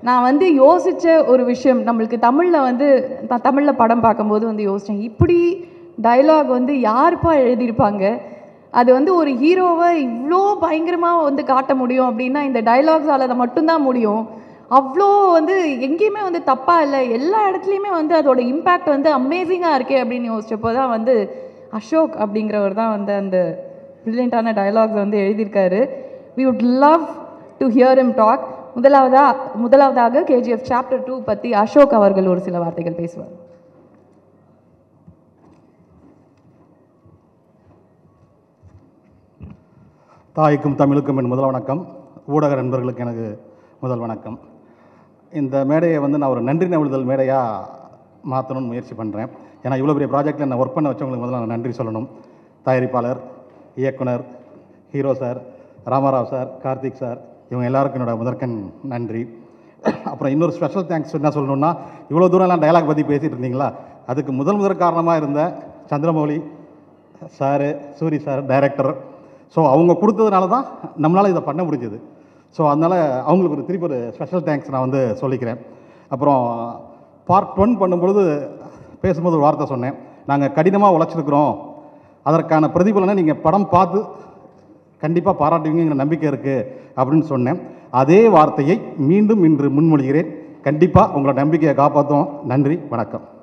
நான் வந்து யோசித்த ஒரு விஷயம் நம்மளுக்கு தமிழில் வந்து நான் தமிழில் படம் பார்க்கும்போது வந்து யோசித்தேன் இப்படி டயலாக் வந்து யாருப்பா எழுதியிருப்பாங்க அது வந்து ஒரு ஹீரோவை இவ்வளோ பயங்கரமாக வந்து காட்ட முடியும் அப்படின்னா இந்த டயலாக்ஸால் அதை மட்டும்தான் முடியும் அவ்வளோ வந்து எங்கேயுமே வந்து தப்பாக இல்லை எல்லா இடத்துலையுமே வந்து அதோட இம்பேக்ட் வந்து அமேசிங்காக இருக்கே அப்படின்னு யோசிச்சப்போ தான் வந்து அசோக் அப்படிங்கிறவர் தான் வந்து அந்த ப்ரில்லியண்ட்டான டயலாக்ஸ் வந்து எழுதியிருக்காரு we would love to hear him talk முதலாவதா முதலாவதாக கேஜிஎஃப் சாப்டர் டூ பற்றி அசோக் அவர்கள் ஒரு சில வார்த்தைகள் பேசுவார் தாய்க்கும் தமிழுக்கும் என் முதல் வணக்கம் ஊடக நண்பர்களுக்கு எனக்கு முதல் வணக்கம் இந்த மேடையை வந்து நான் ஒரு நன்றி நவிழ்தல் மேடையாக மாற்றணும்னு முயற்சி பண்ணுறேன் ஏன்னா இவ்வளோ பெரிய ப்ராஜெக்டில் நான் ஒர்க் பண்ண வச்சவங்களுக்கு முதல்ல நான் நன்றி சொல்லணும் தயாரிப்பாளர் இயக்குனர் hero sir Ramarao sir Karthik sir இவங்க எல்லாருக்கும் என்னோட முதற்கண் நன்றி அப்புறம் இன்னொரு ஸ்பெஷல் தேங்க்ஸ் என்ன சொல்லணும்னா இவ்வளோ தூரம்லாம் டயலாக் பற்றி பேசிகிட்டு இருந்தீங்களா அதுக்கு முதல் முதல் காரணமாக இருந்த Chandramouli sir Suri sir director so அவங்க கொடுத்ததுனால தான் நம்மளால் இதை பண்ண முடிஞ்சது ஸோ அதனால் அவங்களுக்கு ஒரு திருப்பி ஒரு ஸ்பெஷல் தேங்க்ஸ் நான் வந்து சொல்லிக்கிறேன் அப்புறம் பார்ட் ஒன் பண்ணும்பொழுது பேசும்போது ஒரு வார்த்தை சொன்னேன் நாங்கள் கடினமாக உழைச்சிருக்கிறோம் அதற்கான பிரதிபலனை நீங்கள் படம் பார்த்து கண்டிப்பாக பாராட்டுவீங்கிற நம்பிக்கை இருக்குது அப்படின்னு சொன்னேன் அதே வார்த்தையை மீண்டும் இன்று முன்மொழிகிறேன் கண்டிப்பாக உங்களோட நம்பிக்கையை காப்பாற்றுவோம் நன்றி வணக்கம்